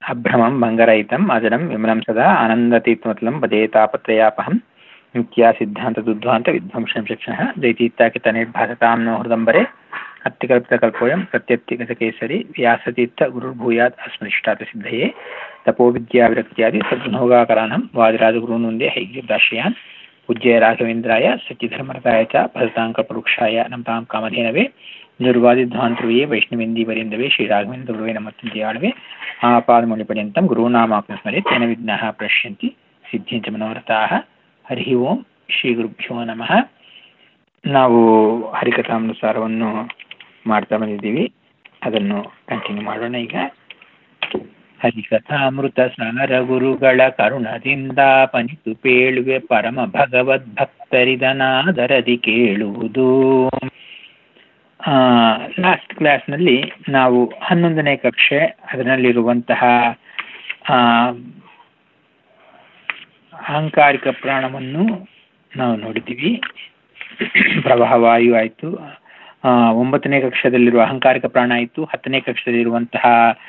अभ्रमं भङ्गरहितम् अजडं विमलं सदा आनन्दतीत्वमतलं भजे तापत्रयापहं नित्या सिद्धान्तदुद्ध्वान्तविध्वंसं शिक्षणः दैतीत्याकितनिर्भासतां नो हृदम्बरे अत्तिकल्पितकल्पोऽयं प्रत्यत्तिगतकेसरी व्यासतीर्थ गुरुर्भूयात् अस्मदिष्टातसिद्धये तपोविद्याविरक्त्यादि सद्गुणोगाकरानं वादिराजगुरूनुन्दे हैग्यदाश्रयान् पूज्य राघवेन्द्राय सच्चिधर्मरताय च भजताङ्कपरुक्षाय नमतां कामधेनवे निर्वादिध्वान्तृवे वैष्णवेन्दीवर्यन्दवे श्रीराघवेन्द्रगुरुवे नमत्यन्त्याळवे आपादमौलिपर्यन्तं गुरूणामाप्य स्मरे तेन विघ्नाः प्रणश्यन्ति ಸಿದ್ಧಿಂಚ ಮನೋರಥಾಹ ಹರಿ ಓಂ ಶ್ರೀ ಗುರುಭ್ಯೋ ನಮಃ ನಾವು ಹರಿಕಥಾನುಸಾರವನ್ನು ಮಾಡ್ತಾ ಬಂದಿದ್ದೀವಿ ಅದನ್ನು ಕಂಟಿನ್ಯೂ ಮಾಡೋಣ ಈಗ ಹರಿಕಥಾಮೃತ ಸಾರ ಗುರುಗಳ ಕರುಣದಿಂದ ಪನಿತು ಪೇಳುವೆ ಪರಮ ಭಗವದ್ ಭಕ್ತರಿದನಾದರದಿ ಕೇಳುವುದು ಲಾಸ್ಟ್ ಕ್ಲಾಸ್ನಲ್ಲಿ ನಾವು ಹನ್ನೊಂದನೇ ಕಕ್ಷೆ ಅದರಲ್ಲಿರುವಂತಹ ಅಹಂಕಾರಿಕ ಪ್ರಾಣವನ್ನು ನಾವು ನೋಡಿದ್ದೀವಿ ಪ್ರವಾಹ ವಾಯು ಆಯಿತು ಒಂಬತ್ತನೇ ಕಕ್ಷದಲ್ಲಿರುವ ಅಹಂಕಾರಿಕ ಪ್ರಾಣ ಆಯಿತು ಹತ್ತನೇ ಕಕ್ಷದಲ್ಲಿರುವಂತಹ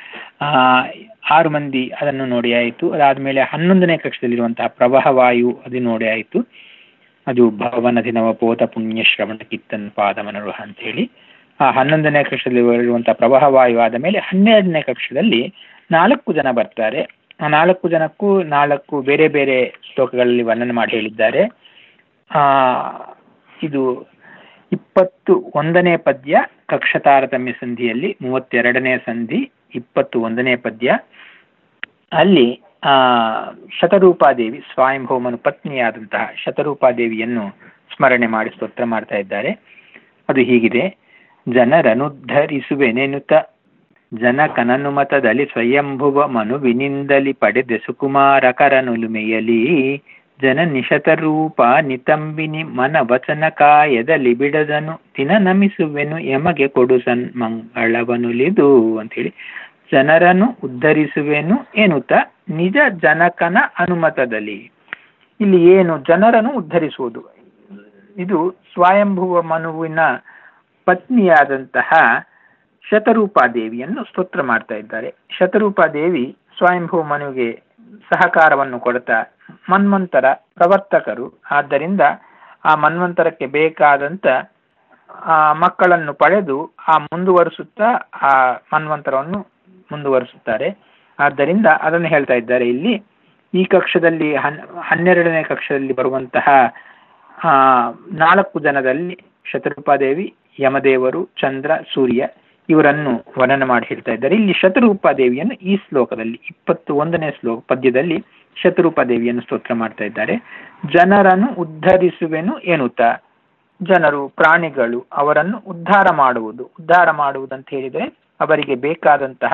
ಆರು ಮಂದಿ ಅದನ್ನು ನೋಡಿ ಆಯಿತು ಅದಾದಮೇಲೆ ಹನ್ನೊಂದನೇ ಕಕ್ಷದಲ್ಲಿರುವಂತಹ ಪ್ರವಾಹ ವಾಯು ಅದು ನೋಡಿ ಆಯಿತು ಅದು ಭವನದಿ ನವಪೋತ ಪುಣ್ಯ ಶ್ರವಣ ಕಿತ್ತನ್ ಪಾದಮನರುಹ ಅಂತೇಳಿ ಆ ಹನ್ನೊಂದನೇ ಕಕ್ಷದಲ್ಲಿ ಇರುವಂತಹ ಪ್ರವಾಹ ವಾಯು ಆದ ಮೇಲೆ ಹನ್ನೆರಡನೇ ಕಕ್ಷದಲ್ಲಿ ನಾಲ್ಕು ಜನ ಬರ್ತಾರೆ ಆ ನಾಲ್ಕು ಜನಕ್ಕೂ ನಾಲ್ಕು ಬೇರೆ ಬೇರೆ ಶ್ಲೋಕಗಳಲ್ಲಿ ವರ್ಣನೆ ಮಾಡಿ ಹೇಳಿದ್ದಾರೆ ಆ ಇದು ಇಪ್ಪತ್ತು ಒಂದನೇ ಪದ್ಯ ಕಕ್ಷ ತಾರತಮ್ಯ ಸಂಧಿಯಲ್ಲಿ ಮೂವತ್ತೆರಡನೇ ಸಂಧಿ ಇಪ್ಪತ್ತು ಒಂದನೇ ಪದ್ಯ ಅಲ್ಲಿ ಆ ಶತರೂಪಾದೇವಿ ಸ್ವಯಂಭೌಮನು ಪತ್ನಿಯಾದಂತಹ ಶತರೂಪಾದೇವಿಯನ್ನು ಸ್ಮರಣೆ ಮಾಡಿ ಸ್ತೋತ್ರ ಮಾಡ್ತಾ ಇದ್ದಾರೆ ಅದು ಹೀಗಿದೆ ಜನರನುದ್ಧರಿಸುವೆನೆನುತ ಜನಕನನುಮತದಲ್ಲಿ ಸ್ವಯಂಭುವ ಮನುವಿನಿಂದಲಿ ಪಡೆದೆ ಸುಕುಮಾರಕರನುಲುಮೆಯಲಿ ಜನ ನಿಶತರೂಪ ನಿತಂಬಿನಿ ಮನ ವಚನ ಕಾಯದಲ್ಲಿ ಬಿಡದನು ದಿನ ನಮಿಸುವೆನು ಯಮಗೆ ಕೊಡು ಸನ್ ಮಂಗಳವನುಲಿದು ಅಂತೇಳಿ ಜನರನ್ನು ಉದ್ಧರಿಸುವೆನು ಎನ್ನುತ್ತ ನಿಜ ಜನಕನ ಅನುಮತದಲ್ಲಿ ಇಲ್ಲಿ ಏನು ಜನರನ್ನು ಉದ್ಧರಿಸುವುದು ಇದು ಸ್ವಯಂಭುವ ಮನುವಿನ ಪತ್ನಿಯಾದಂತಹ ಶತರೂಪಾದೇವಿಯನ್ನು ಸ್ತೋತ್ರ ಮಾಡ್ತಾ ಇದ್ದಾರೆ ಶತರೂಪಾದೇವಿ ಸ್ವಯಂಭೂ ಮನುವಿಗೆ ಸಹಕಾರವನ್ನು ಕೊಡ್ತಾ ಮನ್ವಂತರ ಪ್ರವರ್ತಕರು ಆದ್ದರಿಂದ ಆ ಮನ್ವಂತರಕ್ಕೆ ಬೇಕಾದಂತ ಆ ಮಕ್ಕಳನ್ನು ಪಡೆದು ಆ ಮುಂದುವರಿಸುತ್ತಾ ಆ ಮನ್ವಂತರವನ್ನು ಮುಂದುವರಿಸುತ್ತಾರೆ ಆದ್ದರಿಂದ ಅದನ್ನು ಹೇಳ್ತಾ ಇದ್ದಾರೆ ಇಲ್ಲಿ ಈ ಕಕ್ಷದಲ್ಲಿ ಹನ್ ಹನ್ನೆರಡನೇ ಕಕ್ಷದಲ್ಲಿ ಬರುವಂತಹ ಆ ನಾಲ್ಕು ಜನದಲ್ಲಿ ಶತರೂಪಾದೇವಿ ಯಮದೇವರು ಚಂದ್ರ ಸೂರ್ಯ ಇವರನ್ನು ವರ್ಣನೆ ಮಾಡಿ ಹೇಳ್ತಾ ಇದ್ದಾರೆ ಇಲ್ಲಿ ಶತರೂಪಾದೇವಿಯನ್ನು ಈ ಶ್ಲೋಕದಲ್ಲಿ ಇಪ್ಪತ್ತು ಒಂದನೇ ಶ್ಲೋಕ ಪದ್ಯದಲ್ಲಿ ಶತರೂಪಾದೇವಿಯನ್ನು ಸ್ತೋತ್ರ ಮಾಡ್ತಾ ಇದ್ದಾರೆ ಜನರನ್ನು ಉದ್ಧರಿಸುವೆನು ಎನ್ನುತ್ತಾ ಜನರು ಪ್ರಾಣಿಗಳು ಅವರನ್ನು ಉದ್ಧಾರ ಮಾಡುವುದು ಉದ್ಧಾರ ಮಾಡುವುದಂತ ಹೇಳಿದರೆ ಅವರಿಗೆ ಬೇಕಾದಂತಹ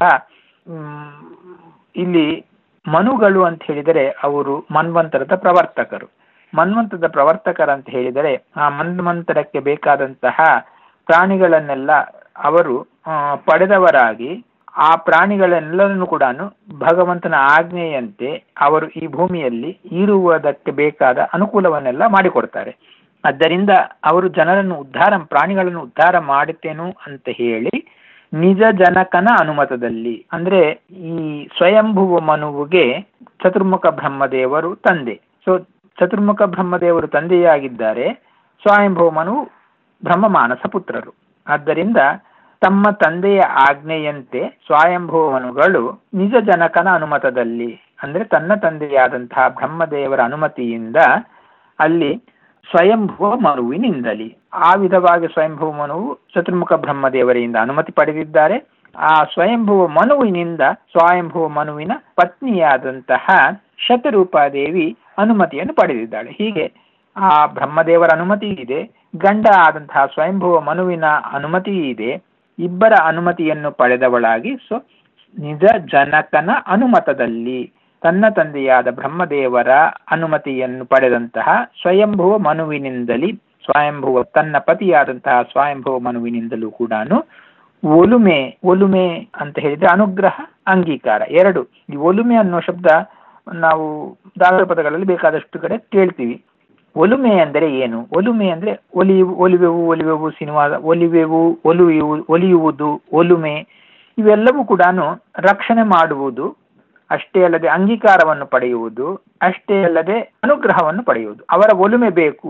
ಇಲ್ಲಿ ಮನುಗಳು ಅಂತ ಹೇಳಿದರೆ ಅವರು ಮನ್ವಂತರದ ಪ್ರವರ್ತಕರು ಮನ್ವಂತರದ ಪ್ರವರ್ತಕರ ಅಂತ ಹೇಳಿದರೆ ಆ ಮನ್ವಂತರಕ್ಕೆ ಬೇಕಾದಂತಹ ಪ್ರಾಣಿಗಳನ್ನೆಲ್ಲ ಅವರು ಪಡೆದವರಾಗಿ ಆ ಪ್ರಾಣಿಗಳೆಲ್ಲರನ್ನು ಕೂಡ ಭಗವಂತನ ಆಜ್ಞೆಯಂತೆ ಅವರು ಈ ಭೂಮಿಯಲ್ಲಿ ಇರುವುದಕ್ಕೆ ಬೇಕಾದ ಅನುಕೂಲವನ್ನೆಲ್ಲ ಮಾಡಿಕೊಡ್ತಾರೆ ಆದ್ದರಿಂದ ಅವರು ಜನರನ್ನು ಉದ್ಧಾರ ಪ್ರಾಣಿಗಳನ್ನು ಉದ್ಧಾರ ಮಾಡುತ್ತೇನು ಅಂತ ಹೇಳಿ ನಿಜ ಜನಕನ ಅನುಮತದಲ್ಲಿ ಅಂದ್ರೆ ಈ ಸ್ವಯಂಭುವ ಮನುವಿಗೆ ಚತುರ್ಮುಖ ಬ್ರಹ್ಮದೇವರು ತಂದೆ ಸೊ ಚತುರ್ಮುಖ ಬ್ರಹ್ಮದೇವರು ತಂದೆಯಾಗಿದ್ದಾರೆ ಸ್ವಯಂಭುವ ಮನು ಬ್ರಹ್ಮ ಮಾನಸ ಪುತ್ರರು ಆದ್ದರಿಂದ ತಮ್ಮ ತಂದೆಯ ಆಜ್ಞೆಯಂತೆ ಸ್ವಯಂಭುವನುಗಳು ನಿಜ ಜನಕನ ಅನುಮತದಲ್ಲಿ ಅಂದ್ರೆ ತನ್ನ ತಂದೆಯಾದಂತಹ ಬ್ರಹ್ಮದೇವರ ಅನುಮತಿಯಿಂದ ಅಲ್ಲಿ ಸ್ವಯಂಭುವ ಮನುವಿನಿಂದಲಿ ಆ ವಿಧವಾಗಿ ಸ್ವಯಂಭುವ ಮನುವು ಚತುರ್ಮುಖ ಬ್ರಹ್ಮದೇವರಿಂದ ಅನುಮತಿ ಪಡೆದಿದ್ದಾರೆ ಆ ಸ್ವಯಂಭುವ ಮನುವಿನಿಂದ ಸ್ವಯಂಭುವ ಮನುವಿನ ಪತ್ನಿಯಾದಂತಹ ಶತರೂಪಾದೇವಿ ಅನುಮತಿಯನ್ನು ಪಡೆದಿದ್ದಾಳೆ ಹೀಗೆ ಆ ಬ್ರಹ್ಮದೇವರ ಅನುಮತಿ ಇದೆ ಗಂಡ ಆದಂತಹ ಸ್ವಯಂಭುವ ಮನುವಿನ ಅನುಮತಿ ಇದೆ ಇಬ್ಬರ ಅನುಮತಿಯನ್ನು ಪಡೆದವಳಾಗಿ ಸೊ ನಿಜ ಜನಕನ ಅನುಮತದಲ್ಲಿ ತನ್ನ ತಂದೆಯಾದ ಬ್ರಹ್ಮದೇವರ ಅನುಮತಿಯನ್ನು ಪಡೆದಂತಹ ಸ್ವಯಂಭುವ ಮನುವಿನಿಂದಲೇ ಸ್ವಯಂಭುವ ತನ್ನ ಪತಿಯಾದಂತಹ ಸ್ವಯಂಭುವ ಮನುವಿನಿಂದಲೂ ಕೂಡ ಒಲುಮೆ ಒಲುಮೆ ಅಂತ ಹೇಳಿದ್ರೆ ಅನುಗ್ರಹ ಅಂಗೀಕಾರ ಎರಡು ಈ ಒಲುಮೆ ಅನ್ನೋ ಶಬ್ದ ನಾವು ದಾಸರ ಪದಗಳಲ್ಲಿ ಬೇಕಾದಷ್ಟು ಕಡೆ ಕೇಳ್ತೀವಿ ಒಲುಮೆ ಅಂದರೆ ಏನು ಒಲುಮೆ ಅಂದರೆ ಒಲಿಯು ಒಲಿವೆವು ಒಲಿವೆವು ಸಿನಿಮಾ ಒಲಿವೆವು ಒಲುವು ಒಲಿಯುವುದು ಒಲುಮೆ ಇವೆಲ್ಲವೂ ಕೂಡ ರಕ್ಷಣೆ ಮಾಡುವುದು ಅಷ್ಟೇ ಅಲ್ಲದೆ ಅಂಗೀಕಾರವನ್ನು ಪಡೆಯುವುದು ಅಷ್ಟೇ ಅಲ್ಲದೆ ಅನುಗ್ರಹವನ್ನು ಪಡೆಯುವುದು ಅವರ ಒಲುಮೆ ಬೇಕು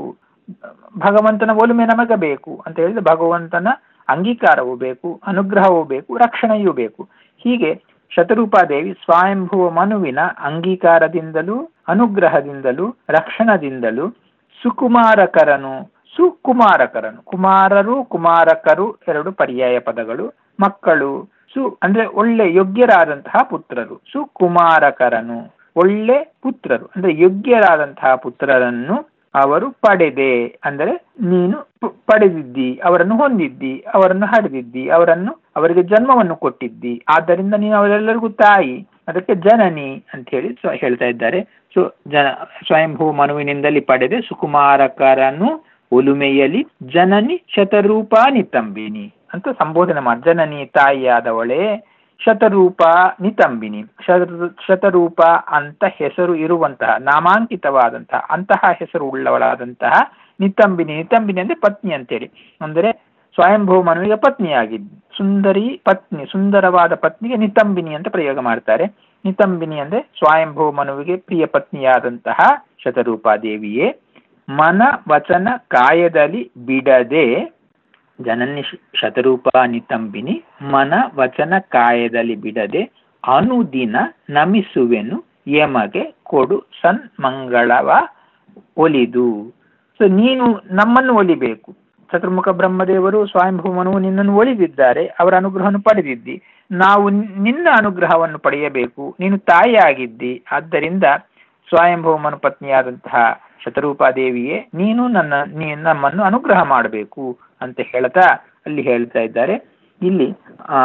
ಭಗವಂತನ ಒಲುಮೆ ನಮಗೆ ಬೇಕು ಅಂತ ಹೇಳಿದ್ರೆ ಭಗವಂತನ ಅಂಗೀಕಾರವೂ ಬೇಕು ಅನುಗ್ರಹವೂ ಬೇಕು ರಕ್ಷಣೆಯೂ ಬೇಕು ಹೀಗೆ ಶತರೂಪಾದೇವಿ ಸ್ವಯಂಭುವ ಮನುವಿನ ಅಂಗೀಕಾರದಿಂದಲೂ ಅನುಗ್ರಹದಿಂದಲೂ ರಕ್ಷಣದಿಂದಲೂ ಸುಕುಮಾರಕರನು ಸುಕುಮಾರಕರನು ಕುಮಾರರು ಕುಮಾರಕರು ಎರಡು ಪರ್ಯಾಯ ಪದಗಳು ಮಕ್ಕಳು ಸು ಅಂದ್ರೆ ಒಳ್ಳೆ ಯೋಗ್ಯರಾದಂತಹ ಪುತ್ರರು ಸುಕುಮಾರಕರನು ಒಳ್ಳೆ ಪುತ್ರರು ಅಂದ್ರೆ ಯೋಗ್ಯರಾದಂತಹ ಪುತ್ರರನ್ನು ಅವರು ಪಡೆದೆ ಅಂದರೆ ನೀನು ಪ- ಪಡೆದಿದ್ದಿ ಅವರನ್ನು ಹೊಂದಿದ್ದಿ ಅವರನ್ನು ಹಡೆದಿದ್ದಿ ಅವರನ್ನು ಅವರಿಗೆ ಜನ್ಮವನ್ನು ಕೊಟ್ಟಿದ್ದಿ ಆದ್ದರಿಂದ ನೀನು ಅವರೆಲ್ಲರಿಗೂ ತಾಯಿ ಅದಕ್ಕೆ ಜನನಿ ಅಂತ ಹೇಳಿ ಸ್ವ- ಹೇಳ್ತಾ ಇದ್ದಾರೆ ಸೊ ಜನ ಸ್ವಯಂಭೂ ಮನುವಿನಿಂದಲೇ ಪಡೆದೆ ಸುಕುಮಾರಕರನು ಒಲುಮೆಯಲಿ ಜನನಿ ಶತರೂಪ ನಿತಂಬಿನಿ ಅಂತ ಸಂಬೋಧನೆ ಮಾಡಿ ಜನನಿ ತಾಯಿಯಾದವಳೇ ಶತರೂಪ ನಿತಂಬಿನಿ ಶತ- ಶತರೂಪ ಅಂತ ಹೆಸರು ಇರುವಂತಹ ನಾಮಾಂಕಿತವಾದಂತಹ ಅಂತಹ ಹೆಸರು ಉಳ್ಳವಳಾದಂತಹ ನಿತಂಬಿನಿ ನಿತಂಬಿನಿ ಅಂದ್ರೆ ಪತ್ನಿ ಅಂತೇಳಿ ಅಂದರೆ ಸ್ವಯಂಭೂ ಮನುವಿಗೆ ಪತ್ನಿಯಾಗಿದ್ದು ಸುಂದರಿ ಪತ್ನಿ ಸುಂದರವಾದ ಪತ್ನಿಗೆ ನಿತಂಬಿನಿ ಅಂತ ಪ್ರಯೋಗ ಮಾಡ್ತಾರೆ ನಿತಂಬಿನಿ ಅಂದ್ರೆ ಸ್ವಯಂಭೂ ಮನುವಿಗೆ ಪ್ರಿಯ ಪತ್ನಿಯಾದಂತಹ ಶತರೂಪಾದೇವಿಯೇ ಮನ ವಚನ ಕಾಯದಲ್ಲಿ ಬಿಡದೆ ಜನನಿ ಶ- ಶತರೂಪ ನಿತಂಬಿನಿ ಮನ ವಚನ ಕಾಯದಲ್ಲಿ ಬಿಡದೆ ಅನುದಿನ ನಮಿಸುವೆನು ಯಮಗೆ ಕೊಡು ಸನ್ಮಂಗಳವ ಒಲಿದು ಸೊ ನೀನು ನಮ್ಮನ್ನು ಒಲಿಬೇಕು ಚತುರ್ಮುಖ ಬ್ರಹ್ಮದೇವರು ಸ್ವಯಂಭೂಮನು ನಿನ್ನನ್ನು ಒಲಿದಿದ್ದಾರೆ ಅವರ ಅನುಗ್ರಹವನ್ನು ಪಡೆದಿದ್ದಿ ನಾವು ನಿನ್ನ ಅನುಗ್ರಹವನ್ನು ಪಡೆಯಬೇಕು ನೀನು ತಾಯಿಯಾಗಿದ್ದಿ ಆದ್ದರಿಂದ ಸ್ವಯಂಭೂಮನು ಪತ್ನಿಯಾದಂತಹ ಶತರೂಪಾದೇವಿಯೇ ನೀನು ನನ್ನ ನೀ ನಮ್ಮನ್ನು ಅನುಗ್ರಹ ಮಾಡಬೇಕು ಅಂತ ಹೇಳ್ತಾ ಅಲ್ಲಿ ಹೇಳ್ತಾ ಇದ್ದಾರೆ ಇಲ್ಲಿ ಆ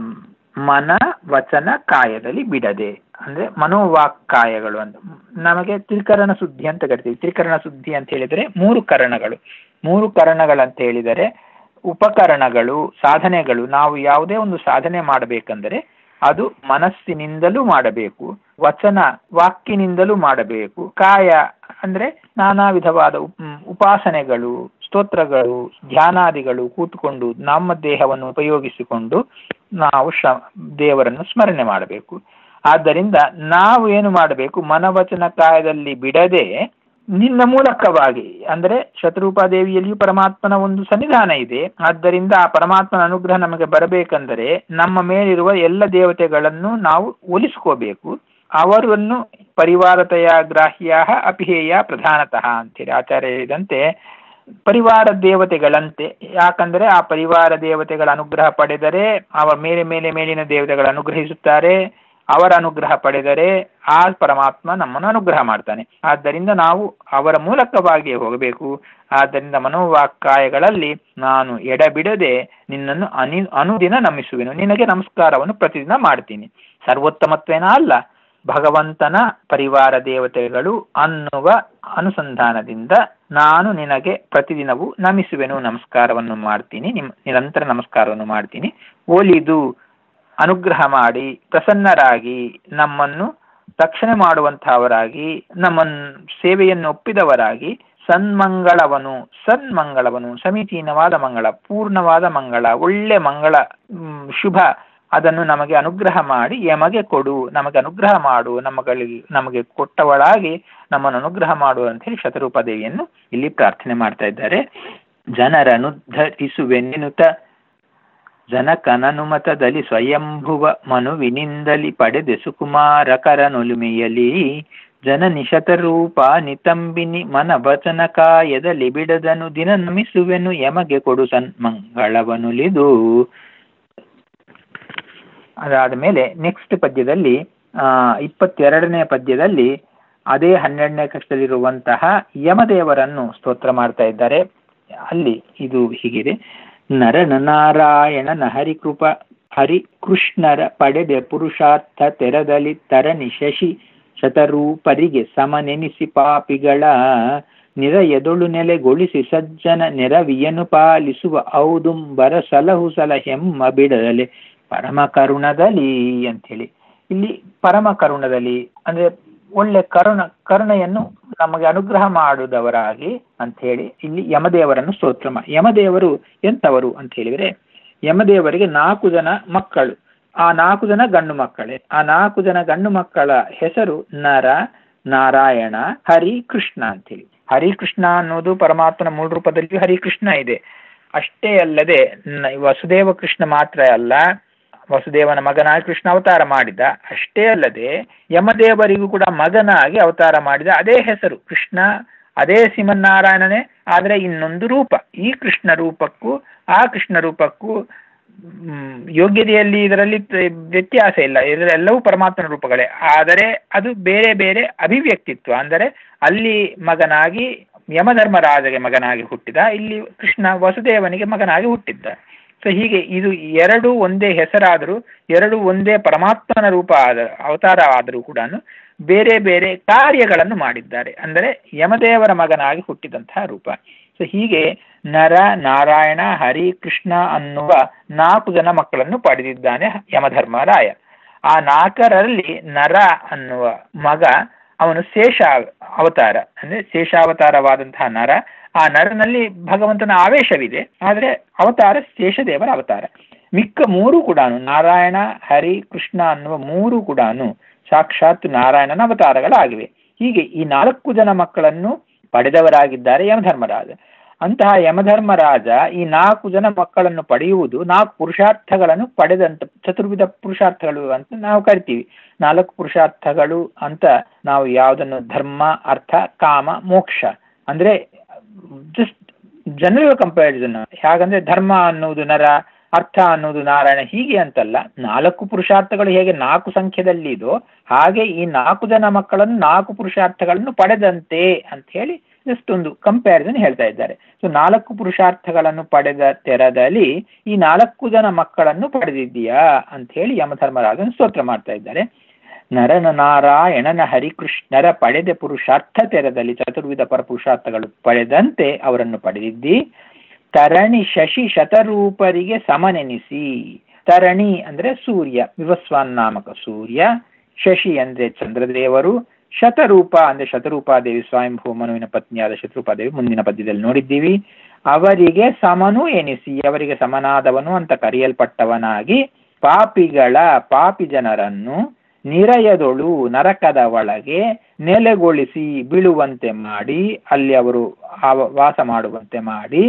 ಮನ ವಚನ ಕಾಯದಲ್ಲಿ ಬಿಡದೆ ಅಂದ್ರೆ ಮನೋವಾಕ್ಕಾಯಗಳು ಅಂತ ನಮಗೆ ತ್ರಿಕರಣ ಶುದ್ಧಿ ಅಂತ ಕರಿತೀವಿ ತ್ರಿಕರಣ ಶುದ್ಧಿ ಅಂತ ಹೇಳಿದರೆ ಮೂರು ಕರಣಗಳು ಮೂರು ಕರಣಗಳಂತ ಹೇಳಿದರೆ ಉಪಕರಣಗಳು ಸಾಧನೆಗಳು ನಾವು ಯಾವುದೇ ಒಂದು ಸಾಧನೆ ಮಾಡಬೇಕಂದರೆ ಅದು ಮನಸ್ಸಿನಿಂದಲೂ ಮಾಡಬೇಕು ವಚನ ವಾಕ್ಯನಿಂದಲೂ ಮಾಡಬೇಕು ಕಾಯ ಅಂದ್ರೆ ನಾನಾ ವಿಧವಾದ ಉಪ್- ಉಪಾಸನೆಗಳು ಸ್ತೋತ್ರಗಳು ಧ್ಯಾನಾದಿಗಳು ಕೂತ್ಕೊಂಡು ನಮ್ಮ ದೇಹವನ್ನು ಉಪಯೋಗಿಸಿಕೊಂಡು ನಾವು ಶ ದೇವರನ್ನು ಸ್ಮರಣೆ ಮಾಡಬೇಕು ಆದ್ದರಿಂದ ನಾವು ಏನು ಮಾಡಬೇಕು ಮನವಚನ ಕಾಯದಲ್ಲಿ ಬಿಡದೆ ನಿನ್ನ ಮೂಲಕವಾಗಿ ಅಂದರೆ ಶತರೂಪಾದೇವಿಯಲ್ಲಿಯೂ ಪರಮಾತ್ಮನ ಒಂದು ಸನ್ನಿಧಾನ ಇದೆ ಆದ್ದರಿಂದ ಆ ಪರಮಾತ್ಮನ ಅನುಗ್ರಹ ನಮಗೆ ಬರಬೇಕೆಂದರೆ ನಮ್ಮ ಮೇಲಿರುವ ಎಲ್ಲ ದೇವತೆಗಳನ್ನು ನಾವು ಒಲಿಸ್ಕೋಬೇಕು ಅವರನ್ನು ಪರಿವಾರತೆಯ ಗ್ರಾಹ್ಯ ಅಪಿಹೇಯ ಪ್ರಧಾನತಃ ಅಂತೇಳಿ ಆಚಾರ್ಯ ಹೇಳಿದಂತೆ ಪರಿವಾರ ದೇವತೆಗಳಂತೆ ಯಾಕಂದರೆ ಆ ಪರಿವಾರ ದೇವತೆಗಳ ಅನುಗ್ರಹ ಪಡೆದರೆ ಅವರ ಮೇಲೆ ಮೇಲೆ ಮೇಲಿನ ದೇವತೆಗಳು ಅನುಗ್ರಹಿಸುತ್ತಾರೆ ಅವರ ಅನುಗ್ರಹ ಪಡೆದರೆ ಆ ಪರಮಾತ್ಮ ನಮ್ಮನ್ನು ಅನುಗ್ರಹ ಮಾಡ್ತಾನೆ ಆದ್ದರಿಂದ ನಾವು ಅವರ ಮೂಲಕವಾಗಿಯೇ ಹೋಗಬೇಕು ಆದ್ದರಿಂದ ಮನೋವಾಕ್ಕಾಯಗಳಲ್ಲಿ ನಾನು ಎಡಬಿಡದೆ ನಿನ್ನನ್ನು ಅನಿ ಅನುದಿನ ನಮಿಸುವೆನು ನಿನಗೆ ನಮಸ್ಕಾರವನ್ನು ಪ್ರತಿದಿನ ಮಾಡ್ತೀನಿ ಸರ್ವೋತ್ತಮತ್ವೇನ ಅಲ್ಲ ಭಗವಂತನ ಪರಿವಾರ ದೇವತೆಗಳು ಅನ್ನುವ ಅನುಸಂಧಾನದಿಂದ ನಾನು ನಿನಗೆ ಪ್ರತಿದಿನವೂ ನಮಿಸುವೆನು ನಮಸ್ಕಾರವನ್ನು ಮಾಡ್ತೀನಿ ನಿಮ್ ನಿರಂತರ ನಮಸ್ಕಾರವನ್ನು ಮಾಡ್ತೀನಿ ಒಲಿದು ಅನುಗ್ರಹ ಮಾಡಿ ಪ್ರಸನ್ನರಾಗಿ ನಮ್ಮನ್ನು ರಕ್ಷಣೆ ಮಾಡುವಂತಹವರಾಗಿ ನಮ್ಮ ಸೇವೆಯನ್ನು ಒಪ್ಪಿದವರಾಗಿ ಸನ್ಮಂಗಳವನು ಸನ್ಮಂಗಳವನು ಸಮೀಚೀನವಾದ ಮಂಗಳ ಪೂರ್ಣವಾದ ಮಂಗಳ ಒಳ್ಳೆ ಮಂಗಳ ಮ್, ಶುಭ ಅದನ್ನು ನಮಗೆ ಅನುಗ್ರಹ ಮಾಡಿ ಯಮಗೆ ಕೊಡು ನಮಗೆ ಅನುಗ್ರಹ ಮಾಡು ನಮಗಳಿಗೆ ನಮಗೆ ಕೊಟ್ಟವಳಾಗಿ ನಮ್ಮನ್ನು ಅನುಗ್ರಹ ಮಾಡು ಅಂತ ಹೇಳಿ ಶತರೂಪದೇವಿಯನ್ನು ಇಲ್ಲಿ ಪ್ರಾರ್ಥನೆ ಮಾಡ್ತಾ ಇದ್ದಾರೆ ಜನರನುದ್ಧರಿಸುವೆನೆನುತ ಜನಕನನುಮತದಲ್ಲಿ ಸ್ವಯಂಭುವ ಮನುವಿನಿಂದಲಿ ಪಡೆದೆ ಸುಕುಮಾರಕರನೊಲುಮೆಯಲಿ ಜನನಿ ಶತರೂಪ ನಿತಂಬಿನಿ ಮನ ವಚನ ಕಾಯದಲ್ಲಿ ಬಿಡದನು ದಿನ ನಮಿಸುವೆನು ಯಮಗೆ ಕೊಡು ಸನ್ಮಂಗಳವನುಲಿದು ಅದಾದ ಮೇಲೆ ನೆಕ್ಸ್ಟ್ ಪದ್ಯದಲ್ಲಿ ಆ ಇಪ್ಪತ್ತೆರಡನೇ ಪದ್ಯದಲ್ಲಿ ಅದೇ ಹನ್ನೆರಡನೇ ಕಕ್ಷದಲ್ಲಿರುವಂತಹ ಯಮದೇವರನ್ನು ಸ್ತೋತ್ರ ಮಾಡ್ತಾ ಇದ್ದಾರೆ ಅಲ್ಲಿ ಇದು ಹೀಗಿದೆ ನರನ ನಾರಾಯಣನ ಹರಿಕೃಪ ಹರಿ ಕೃಷ್ಣರ ಪಡೆದೆ ಪುರುಷಾರ್ಥ ತೆರದಲ್ಲಿ ತರಣಿ ಶಶಿ ಶತರೂಪರಿಗೆ ಸಮನೆನಿಸಿ ಪಾಪಿಗಳ ನಿರಯದೊಳು ನೆಲೆಗೊಳಿಸಿ ಸಜ್ಜನ ನೆರವಿಯನ್ನು ಪಾಲಿಸುವ ಔದುಂಬರ ಸಲಹು ಸಲ ಹೆಮ್ಮ ಬಿಡದಲೆ ಪರಮ ಕರುಣದಲ್ಲಿ ಅಂಥೇಳಿ ಇಲ್ಲಿ ಪರಮ ಕರುಣದಲ್ಲಿ ಅಂದ್ರೆ ಒಳ್ಳೆ ಕರುಣ ಕರುಣೆಯನ್ನು ನಮಗೆ ಅನುಗ್ರಹ ಮಾಡುವುದವರಾಗಿ ಅಂತ ಹೇಳಿ ಇಲ್ಲಿ ಯಮದೇವರನ್ನು ಸ್ತೋತ್ರ ಮಾ ಯಮದೇವರು ಎಂಥವರು ಅಂತ ಹೇಳಿದರೆ ಯಮದೇವರಿಗೆ ನಾಲ್ಕು ಜನ ಮಕ್ಕಳು ಆ ನಾಲ್ಕು ಜನ ಗಂಡು ಮಕ್ಕಳೇ ಆ ನಾಲ್ಕು ಜನ ಗಂಡು ಮಕ್ಕಳ ಹೆಸರು ನರ ನಾರಾಯಣ ಹರಿ ಕೃಷ್ಣ ಅಂತೇಳಿ ಹರಿ ಕೃಷ್ಣ ಅನ್ನೋದು ಪರಮಾತ್ಮನ ಮೂಲ ರೂಪದಲ್ಲಿ ಹರಿಕೃಷ್ಣ ಇದೆ ಅಷ್ಟೇ ಅಲ್ಲದೆ ನ- ವಸುದೇವ ಕೃಷ್ಣ ಮಾತ್ರ ಅಲ್ಲ ವಸುದೇವನ ಮಗನಾಗಿ ಕೃಷ್ಣ ಅವತಾರ ಮಾಡಿದ ಅಷ್ಟೇ ಅಲ್ಲದೆ ಯಮದೇವರಿಗೂ ಕೂಡ ಮಗನಾಗಿ ಅವತಾರ ಮಾಡಿದ ಅದೇ ಹೆಸರು ಕೃಷ್ಣ ಅದೇ ಶ್ರೀಮನ್ನಾರಾಯಣನೇ ಆದರೆ ಇನ್ನೊಂದು ರೂಪ ಈ ಕೃಷ್ಣ ರೂಪಕ್ಕೂ ಆ ಕೃಷ್ಣ ರೂಪಕ್ಕೂ ಮ್, ಯೋಗ್ಯತೆಯಲ್ಲಿ ಇದರಲ್ಲಿ ತ- ವ್ಯತ್ಯಾಸ ಇಲ್ಲ ಇದರೆಲ್ಲವೂ ಪರಮಾತ್ಮನ ರೂಪಗಳೇ ಆದರೆ ಅದು ಬೇರೆ ಬೇರೆ ಅಭಿವ್ಯಕ್ತಿತ್ವ ಅಂದರೆ ಅಲ್ಲಿ ಮಗನಾಗಿ ಯಮಧರ್ಮರಾಜಗೆ ಮಗನಾಗಿ ಹುಟ್ಟಿದ ಇಲ್ಲಿ ಕೃಷ್ಣ ವಸುದೇವನಿಗೆ ಮಗನಾಗಿ ಹುಟ್ಟಿದ್ದ ಸೊ ಹೀಗೆ ಇದು ಎರಡು ಒಂದೇ ಹೆಸರಾದರೂ ಎರಡು ಒಂದೇ ಪರಮಾತ್ಮನ ರೂಪ ಆದ ಅವತಾರ ಆದರೂ ಕೂಡ ಬೇರೆ ಬೇರೆ ಕಾರ್ಯಗಳನ್ನು ಮಾಡಿದ್ದಾರೆ ಅಂದರೆ ಯಮದೇವರ ಮಗನಾಗಿ ಹುಟ್ಟಿದಂತಹ ರೂಪ ಸೊ ಹೀಗೆ ನರ ನಾರಾಯಣ ಹರಿ ಕೃಷ್ಣ ಅನ್ನುವ ನಾಲ್ಕು ಜನ ಮಕ್ಕಳನ್ನು ಪಡೆದಿದ್ದಾನೆ ಯಮಧರ್ಮರಾಯ ಆ ನಾಲ್ಕರಲ್ಲಿ ನರ ಅನ್ನುವ ಮಗ ಅವನು ಶೇಷ ಅವತಾರ ಅಂದ್ರೆ ಶೇಷಾವತಾರವಾದಂತಹ ನರ ಆ ನರನಲ್ಲಿ ಭಗವಂತನ ಆವೇಶವಿದೆ ಆದರೆ ಅವತಾರ ಶೇಷದೇವರ ಅವತಾರ ಮಿಕ್ಕ ಮೂರು ಕೂಡ ನಾರಾಯಣ ಹರಿ ಕೃಷ್ಣ ಅನ್ನುವ ಮೂರು ಕೂಡ ಸಾಕ್ಷಾತ್ ನಾರಾಯಣನ ಅವತಾರಗಳಾಗಿವೆ ಹೀಗೆ ಈ ನಾಲ್ಕು ಜನ ಮಕ್ಕಳನ್ನು ಪಡೆದವರಾಗಿದ್ದಾರೆ ಯಮಧರ್ಮರಾಜ ಅಂತಹ ಯಮಧರ್ಮರಾಜ ಈ ನಾಲ್ಕು ಜನ ಮಕ್ಕಳನ್ನು ಪಡೆಯುವುದು ನಾಲ್ಕು ಪುರುಷಾರ್ಥಗಳನ್ನು ಪಡೆದಂತ ಚತುರ್ವಿಧ ಪುರುಷಾರ್ಥಗಳು ಅಂತ ನಾವು ಕರಿತೀವಿ ನಾಲ್ಕು ಪುರುಷಾರ್ಥಗಳು ಅಂತ ನಾವು ಯಾವುದನ್ನು ಧರ್ಮ ಅರ್ಥ ಕಾಮ ಮೋಕ್ಷ ಅಂದ್ರೆ ಜಸ್ಟ್ ಜನರಲ್ ಕಂಪ್ಯಾರಿಸನ್ ಹೇಗಂದ್ರೆ ಧರ್ಮ ಅನ್ನುವುದು ನರ ಅರ್ಥ ಅನ್ನುವುದು ನಾರಾಯಣ ಹೀಗೆ ಅಂತಲ್ಲ ನಾಲ್ಕು ಪುರುಷಾರ್ಥಗಳು ಹೇಗೆ ನಾಲ್ಕು ಸಂಖ್ಯೆದಲ್ಲಿ ಇದೋ ಹಾಗೆ ಈ ನಾಲ್ಕು ಜನ ಮಕ್ಕಳನ್ನು ನಾಲ್ಕು ಪುರುಷಾರ್ಥಗಳನ್ನು ಪಡೆದಂತೆ ಅಂತ ಹೇಳಿ ಜಸ್ಟ್ ಒಂದು ಕಂಪ್ಯಾರಿಸನ್ ಹೇಳ್ತಾ ಇದ್ದಾರೆ ಸೊ ನಾಲ್ಕು ಪುರುಷಾರ್ಥಗಳನ್ನು ಪಡೆದ ತೆರದಲ್ಲಿ ಈ ನಾಲ್ಕು ಜನ ಮಕ್ಕಳನ್ನು ಪಡೆದಿದ್ದೀಯಾ ಅಂತ ಹೇಳಿ ಯಮಧರ್ಮರಾಜನ ಸ್ತೋತ್ರ ಮಾಡ್ತಾ ಇದ್ದಾರೆ ನರನ ನಾರಾಯಣನ ಹರಿಕೃಷ್ಣರ ಪಡೆದ ಪುರುಷಾರ್ಥ ತೆರದಲ್ಲಿ ಚತುರ್ವಿಧ ಪರಪುರುಷಾರ್ಥಗಳು ಪಡೆದಂತೆ ಅವರನ್ನು ಪಡೆದಿದ್ದಿ ತರಣಿ ಶಶಿ ಶತರೂಪರಿಗೆ ಸಮನೆನಿಸಿ ತರಣಿ ಅಂದ್ರೆ ಸೂರ್ಯ ವಿವಸ್ವಾನ್ ನಾಮಕ ಸೂರ್ಯ ಶಶಿ ಅಂದ್ರೆ ಚಂದ್ರದೇವರು ಶತರೂಪ ಅಂದ್ರೆ ಶತರೂಪಾದೇವಿ ಸ್ವಯಂಭೂ ಮನುವಿನ ಪತ್ನಿಯಾದ ಶತರೂಪಾದೇವಿ ಮುಂದಿನ ಪದ್ಯದಲ್ಲಿ ನೋಡಿದ್ದೀವಿ ಅವರಿಗೆ ಸಮನು ಎನಿಸಿ ಅವರಿಗೆ ಸಮನಾದವನು ಅಂತ ಕರೆಯಲ್ಪಟ್ಟವನಾಗಿ ಪಾಪಿಗಳ ಪಾಪಿ ಜನರನ್ನು ನಿರಯದೊಳು ನರಕದ ಒಳಗೆ ನೆಲೆಗೊಳಿಸಿ ಬೀಳುವಂತೆ ಮಾಡಿ ಅಲ್ಲಿ ಅವರು ಆವ- ವಾಸ ಮಾಡುವಂತೆ ಮಾಡಿ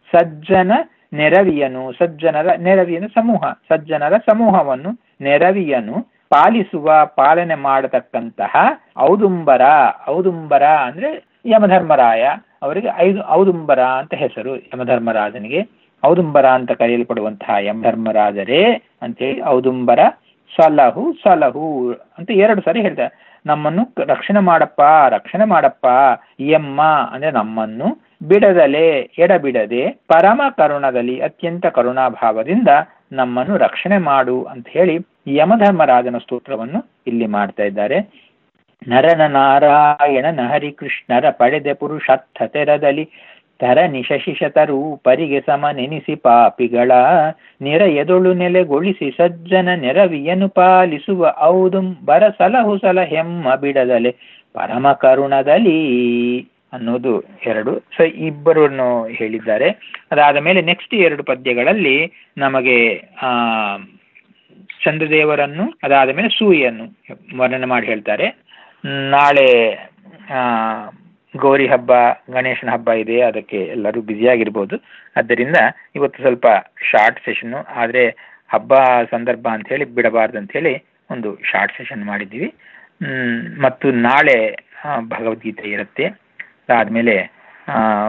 ಸಜ್ಜನ ನೆರವಿಯನು ಸಜ್ಜನರ ನೆರವಿಯನು ಸಮೂಹ ಸಜ್ಜನರ ಸಮೂಹವನ್ನು ನೆರವಿಯನು ಪಾಲಿಸುವ ಪಾಲನೆ ಮಾಡತಕ್ಕಂತಹ ಔದುಂಬರ ಔದುಂಬರ ಅಂದ್ರೆ ಯಮಧರ್ಮರಾಯ ಅವರಿಗೆ ಐದು ಔದುಂಬರ ಅಂತ ಹೆಸರು ಯಮಧರ್ಮರಾಜನಿಗೆ ಔದುಂಬರ ಅಂತ ಕರೆಯಲ್ಪಡುವಂತಹ ಯಮಧರ್ಮರಾಜರೇ ಅಂತೇಳಿ ಔದುಂಬರ ಸಲಹು ಸಲಹು ಅಂತ ಎರಡು ಸರಿ ಹೇಳ್ತಾರೆ ನಮ್ಮನ್ನು ರಕ್ಷಣೆ ಮಾಡಪ್ಪ ರಕ್ಷಣೆ ಮಾಡಪ್ಪ ಎಮ್ಮ ಅಂದ್ರೆ ನಮ್ಮನ್ನು ಬಿಡದಲೆ ಎಡಬಿಡದೆ ಪರಮ ಕರುಣದಲ್ಲಿ ಅತ್ಯಂತ ಕರುಣಾಭಾವದಿಂದ ನಮ್ಮನ್ನು ರಕ್ಷಣೆ ಮಾಡು ಅಂತ ಹೇಳಿ ಯಮಧರ್ಮರಾಜನ ಸ್ತೋತ್ರವನ್ನು ಇಲ್ಲಿ ಮಾಡ್ತಾ ಇದ್ದಾರೆ ನರನ ನಾರಾಯಣನ ಹರಿಕೃಷ್ಣರ ಪಡೆದ ಪುರುಷಾರ್ಥ ತೆರದಲ್ಲಿ ತರಣಿ ಶಶಿಶತರು ಪರಿಗೆ ಸಮನೆನಿಸಿ ಪಾಪಿಗಳ ನಿರಯದೊಳು ನೆಲೆಗೊಳಿಸಿ ಸಜ್ಜನ ನೆರವಿಯನು ಪಾಲಿಸುವ ಔದುಂ ಬರ ಸಲಹು ಸಲಹೆಮ್ಮ ಬಿಡದಲೆ ಪರಮ ಕರುಣದಲ್ಲಿ ಅನ್ನೋದು ಎರಡು ಸೊ ಇಬ್ಬರನ್ನು ಹೇಳಿದ್ದಾರೆ ಅದಾದ ಮೇಲೆ ನೆಕ್ಸ್ಟ್ ಎರಡು ಪದ್ಯಗಳಲ್ಲಿ ನಮಗೆ ಆ ಚಂದ್ರದೇವರನ್ನು ಅದಾದ ಮೇಲೆ ಸೂರ್ಯನ್ನು ವರ್ಣನೆ ಮಾಡಿ ಹೇಳ್ತಾರೆ ನಾಳೆ ಆ ಗೌರಿ ಹಬ್ಬ ಗಣೇಶನ ಹಬ್ಬ ಇದೆ ಅದಕ್ಕೆ ಎಲ್ಲರೂ ಬ್ಯುಸಿಯಾಗಿರ್ಬೋದು ಆದ್ದರಿಂದ ಇವತ್ತು ಸ್ವಲ್ಪ ಶಾರ್ಟ್ ಸೆಷನ್ನು ಆದರೆ ಹಬ್ಬ ಸಂದರ್ಭ ಅಂತ ಹೇಳಿ ಬಿಡಬಾರ್ದು ಅಂತ ಹೇಳಿ ಒಂದು ಶಾರ್ಟ್ ಸೆಷನ್ ಮಾಡಿದ್ದೀವಿ ಮ್, ಮತ್ತು ನಾಳೆ ಆ, ಭಗವದ್ಗೀತೆ ಇರುತ್ತೆ ಅದಾದಮೇಲೆ